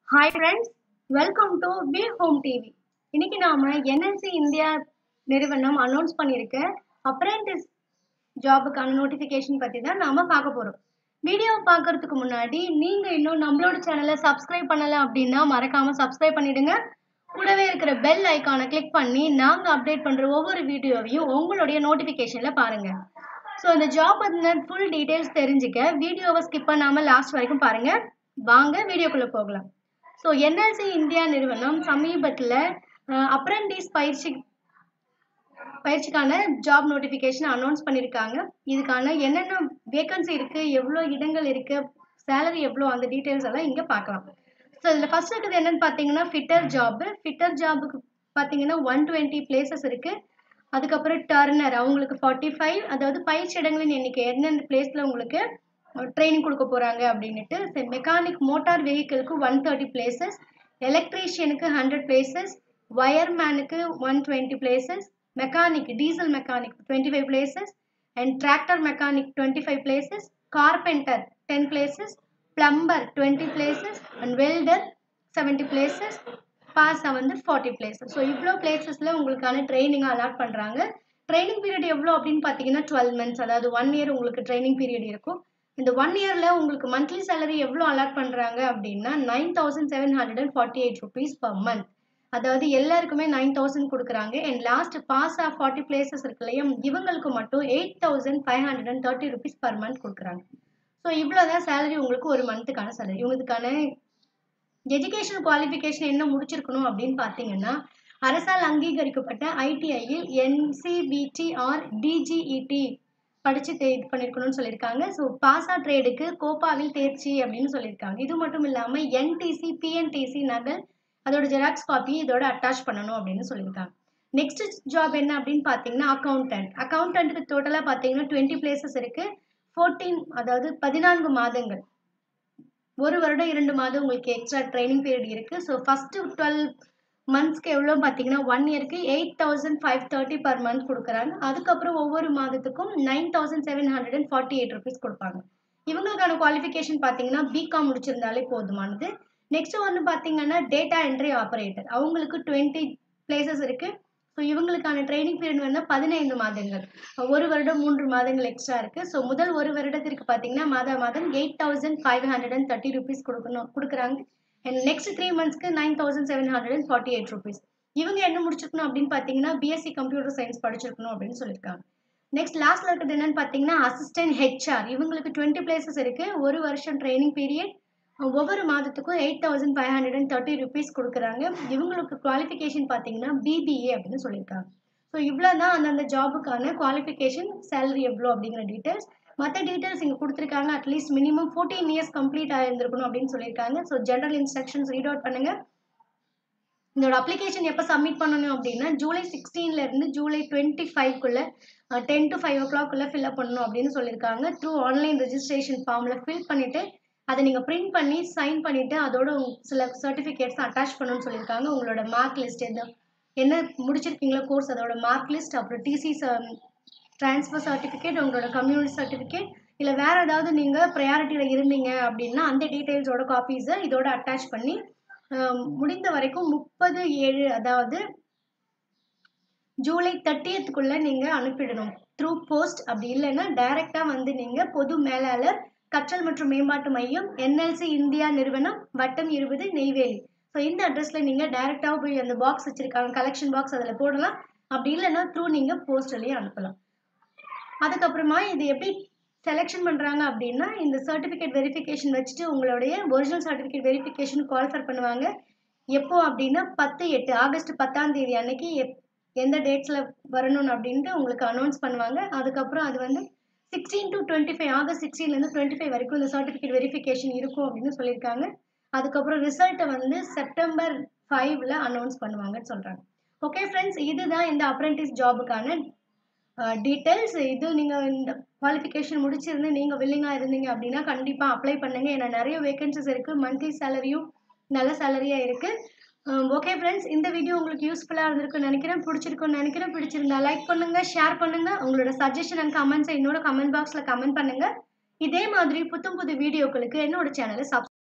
hi friends welcome to B home TV இன்னைக்கு நாம NLC India நிறுவனம் அனௌன்ஸ் பண்ணியிருக்க அப்ரெண்டிஸ் ஜாபுக்கான நோட்டிஃபிகேஷன் பற்றி தான் நாம பார்க்க போகிறோம் வீடியோ பார்க்கறதுக்கு முன்னாடி நீங்கள் இன்னும் நம்மளோட சேனலை சப்ஸ்கிரைப் பண்ணலை அப்படின்னா மறக்காம சப்ஸ்கிரைப் பண்ணிடுங்க கூடவே இருக்கிற பெல் ஐக்கானை கிளிக் பண்ணி நாங்கள் அப்டேட் பண்ணுற ஒவ்வொரு வீடியோவையும் உங்களுடைய நோட்டிஃபிகேஷனில் பாருங்கள் ஸோ இந்த ஜாப் பற்றின ஃபுல் டீட்டெயில்ஸ் தெரிஞ்சுக்க வீடியோவை ஸ்கிப் பண்ணாமல் லாஸ்ட் வரைக்கும் பாருங்கள் வாங்க வீடியோக்குள்ளே போகலாம் ஸோ என்எல்சி இந்தியா நிறுவனம் சமீபத்தில் அப்ரண்டிஸ் பயிற்சி பயிற்சிக்கான ஜாப் நோட்டிஃபிகேஷன் அனௌன்ஸ் பண்ணியிருக்காங்க இதுக்கான என்னென்ன வேகன்சி இருக்குது எவ்வளோ இடங்கள் இருக்குது சேலரி எவ்வளோ அந்த டீட்டெயில்ஸ் எல்லாம் இங்கே பார்க்கலாம் ஸோ இதில் ஃபர்ஸ்ட் இருக்குது என்னென்னு பார்த்தீங்கன்னா ஃபிட்டர் ஜாப்பு ஃபிட்டர் ஜாபுக்கு பார்த்தீங்கன்னா ஒன் டுவெண்ட்டி பிளேசஸ் இருக்குது அதுக்கப்புறம் டர்னர் அவங்களுக்கு ஃபார்ட்டி ஃபைவ் அதாவது பயிற்சி இடங்களின் எண்ணிக்கை எந்தெந்த பிளேஸில் உங்களுக்கு ட்ரைனிங் கொடுக்க போகிறாங்க அப்படின்ட்டு மெக்கானிக் மோட்டார் வெஹிக்கிளுக்கு ஒன் தேர்ட்டி பிளேசஸ் எலக்ட்ரீஷியனுக்கு ஹண்ட்ரட் பிளேசஸ் ஒயர்மேனுக்கு one twenty places mechanic diesel mechanic twenty five places and tractor mechanic twenty five places carpenter ten places plumber twenty places and welder seventy places பாஸை வந்து forty places so இவ்வளோ பிளேசஸில் உங்களுக்கான training allot பண்ணுறாங்க training period எவ்வளோ அப்படின்னு பார்த்தீங்கன்னா twelve months அதாவது ஒன் இயர் உங்களுக்கு ட்ரைனிங் பீரியட் இருக்கும் இந்த ஒன் இயரில் உங்களுக்கு மந்த்லி சேலரி எவ்வளோ அலாட் பண்ணுறாங்க அப்படின்னா nine thousand seven hundred and forty eight rupees per month அதாவது எல்லாருக்குமே நைன் தௌசண்ட் கொடுக்குறாங்க and last pass of forty places இருக்கு இல்லையா இவங்களுக்கு மட்டும் eight thousand five hundred and thirty rupees per month கொடுக்குறாங்க ஸோ இவ்வளோ தான் சேலரி உங்களுக்கு ஒரு மந்த்துக்கான சேலரி உங்களுக்கான எஜுகேஷன் குவாலிஃபிகேஷன் என்ன முடிச்சிருக்கணும் அப்படின்னு பார்த்தீங்கன்னா அரசால் அங்கீகரிக்கப்பட்ட ஐடிஐயில் என்சிபிடி ஆர் டிஜிஇடி படித்து தே இது பண்ணியிருக்கணும்னு சொல்லியிருக்காங்க ஸோ பாசா ட்ரேடுக்கு கோப்பாவில் தேர்ச்சி அப்படின்னு சொல்லியிருக்காங்க இது மட்டும் இல்லாமல் என்டிசி பிஎன்டிசி நகல் அதோட ஜெராக்ஸ் காப்பி இதோட அட்டாச் பண்ணணும் அப்படின்னு சொல்லியிருக்காங்க நெக்ஸ்ட் ஜாப் என்ன அப்படின்னு பார்த்தீங்கன்னா அக்கௌண்டன்ட் அக்கௌண்டன்ட்டுக்கு டோட்டலாக பார்த்தீங்கன்னா டுவெண்ட்டி பிளேசஸ் இருக்குது ஃபோர்டீன் அதாவது பதினான்கு மாதங்கள் ஒரு வருடம் இரண்டு மாதம் உங்களுக்கு எக்ஸ்ட்ரா ட்ரைனிங் பீரியட் இருக்குது ஸோ ஃபஸ்ட்டு டுவெல் மந்த்ஸ்க்கு எவ்வளோ பார்த்தீங்கன்னா ஒன் இயருக்கு eight thousand five thirty per month கொடுக்குறாங்க அதுக்கப்புறம் ஒவ்வொரு மாதத்துக்கும் nine thousand seven hundred and forty eight rupees கொடுப்பாங்க இவங்களுக்கான குவாலிஃபிகேஷன் பார்த்தீங்கன்னா பிகாம் முடிச்சிருந்தாலே போதுமானது நெக்ஸ்ட் ஒன்று பார்த்தீங்கன்னா டேட்டா என்ட்ரி ஆப்ரேட்டர் அவங்களுக்கு டுவெண்ட்டி பிளேசஸ் இருக்குது ஸோ இவங்களுக்கான ட்ரைனிங் பீரியட் வந்து பதினைந்து மாதங்கள் ஒரு வருடம் மூன்று மாதங்கள் எக்ஸ்ட்ரா இருக்குது ஸோ முதல் ஒரு வருடத்திற்கு பார்த்தீங்கன்னா மாதா மாதம் eight thousand five hundred and thirty rupees கொடுக்கணும் கொடுக்குறாங்க அண்ட் நெக்ஸ்ட் த்ரீ மந்த்ஸ்க்கு nine thousand seven hundred and forty eight rupees இவங்க என்ன முடிச்சிருக்கணும் அப்படின்னு பார்த்தீங்கன்னா பிஎஸ்சி கம்ப்யூட்டர் சயின்ஸ் படிச்சிருக்கணும் அப்படின்னு சொல்லியிருக்காங்க நெக்ஸ்ட் லாஸ்ட்ல இருக்கிறது என்னன்னு பார்த்தீங்கன்னா அசிஸ்டன்ட் ஹெச்ஆர் இவங்களுக்கு டுவெண்ட்டி பிளேசஸ் இருக்கு ஒரு வருஷம் ட்ரைனிங் பீரியட் ஒவ்வொரு மாதத்துக்கும் eight thousand five hundred and thirty rupees கொடுக்குறாங்க இவங்களுக்கு குவாலிஃபிகேஷன் பார்த்தீங்கன்னா பிபிஏ அப்படின்னு சொல்லியிருக்காங்க ஸோ இவ்வளோ தான் அந்தந்த ஜாபுக்கான குவாலிஃபிகேஷன் சேலரி எவ்வளோ அப்படிங்கிற டீட்டெயில்ஸ் மற்ற டீட்டெயில்ஸ் இங்கே கொடுத்துருக்காங்க at least minimum fourteen years complete ஆகிருந்திருக்கணும் அப்படின்னு சொல்லியிருக்காங்க so general instructions read out பண்ணுங்க இதோட அப்ளிகேஷன் எப்போ சப்மிட் பண்ணணும் அப்படின்னா ஜூலை சிக்ஸ்டீன்ல இருந்து ஜூலை டுவெண்ட்டி ஃபைவ்க்குள்ள டென் டு ஃபைவ் ஓ கிளாக்குள்ள ஃபில்அப் பண்ணணும் அப்படின்னு சொல்லியிருக்காங்க த்ரூ ஆன்லைன் ரெஜிஸ்ட்ரேஷன் ஃபார்மில் ஃபில் பண்ணிட்டு அதை நீங்கள் பிரிண்ட் பண்ணி சைன் பண்ணிவிட்டு அதோட சில சர்டிஃபிகேட்ஸ் அட்டாச் பண்ணணும்னு சொல்லியிருக்காங்க உங்களோட மார்க் லிஸ்ட் எந்த என்ன முடிச்சிருக்கீங்களோ கோர்ஸ் அதோட மார்க் லிஸ்ட் அப்புறம் டிசி ட்ரான்ஸ்ஃபர் சர்டிஃபிகேட் உங்களோட கம்யூனிட்டி சர்டிஃபிகேட் இல்லை வேறு ஏதாவது நீங்கள் ப்ரையாரிட்டியில் இருந்தீங்க அப்படின்னா அந்த டீட்டெயில்ஸோட காப்பீஸை இதோட அட்டாச் பண்ணி முடிந்த வரைக்கும் முப்பது ஏழு அதாவது ஜூலை தேர்ட்டியத்துக்குள்ளே நீங்கள் அனுப்பிடணும் த்ரூ போஸ்ட் அப்படி இல்லைன்னா டைரெக்டாக வந்து நீங்கள் பொது மேலாளர் கற்றல் மற்றும் மேம்பாட்டு மையம் என்எல்சி இந்தியா நிறுவனம் வட்டம் இருபது நெய்வேலி ஸோ இந்த அட்ரஸில் நீங்கள் டைரெக்டாக போய் அந்த பாக்ஸ் வச்சுருக்காங்க கலெக்ஷன் பாக்ஸ் அதில் போடலாம் அப்படி இல்லைன்னா த்ரூ நீங்கள் போஸ்ட்லேயும் அனுப்பலாம் அதுக்கப்புறமா இது எப்படி செலெக்ஷன் பண்ணுறாங்க அப்படின்னா இந்த சர்டிஃபிகேட் வெரிஃபிகேஷன் வச்சுட்டு உங்களுடைய ஒரிஜினல் சர்டிஃபிகேட் வெரிஃபிகேஷன் குவாலிஃபை பண்ணுவாங்க எப்போ அப்படின்னா பத்து எட்டு ஆகஸ்ட் பத்தாம் தேதி அன்னைக்கு எப் எந்த டேட்ஸில் வரணும் அப்படின்ட்டு உங்களுக்கு அனௌன்ஸ் பண்ணுவாங்க அதுக்கப்புறம் அது வந்து sixteen to twenty five August சிக்ஸ்டீன்லேருந்து டுவெண்ட்டி ஃபைவ் வரைக்கும் இந்த சர்டிஃபிகேட் வெரிஃபிகேஷன் இருக்கும் அப்படின்னு சொல்லியிருக்காங்க அதுக்கப்புறம் ரிசல்ட்டை வந்து செப்டம்பர் ஃபைவ்ல அனௌன்ஸ் பண்ணுவாங்கன்னு சொல்கிறாங்க ஓகே ஃப்ரெண்ட்ஸ் இதுதான் இந்த அப்ரெண்டிஸ் ஜாபுக்கான டீட்டெயில்ஸ் இது நீங்கள் இந்த குவாலிஃபிகேஷன் முடிச்சிருந்து நீங்கள் வில்லிங்காக இருந்தீங்க அப்படின்னா கண்டிப்பாக அப்ளை பண்ணுங்கள் ஏன்னா நிறைய வேகன்சிஸ் இருக்குது மந்த்லி சேலரியும் நல்ல சேலரியாக இருக்குது ஓகே ஃப்ரெண்ட்ஸ் இந்த வீடியோ உங்களுக்கு யூஸ்ஃபுல்லாக இருந்திருக்குன்னு நினைக்கிறேன் பிடிச்சிருக்குன்னு நினைக்கிறேன் பிடிச்சிருந்தா லைக் பண்ணுங்கள் ஷேர் பண்ணுங்கள் உங்களோட சஜஷன் அண்ட் கமெண்ட்ஸை என்னோட கமெண்ட் பாக்ஸில் கமெண்ட் பண்ணுங்கள் இதே மாதிரி புத்தம் புது வீடியோக்களுக்கு என்னோட சேனலை சப்ஸ்கிரைப்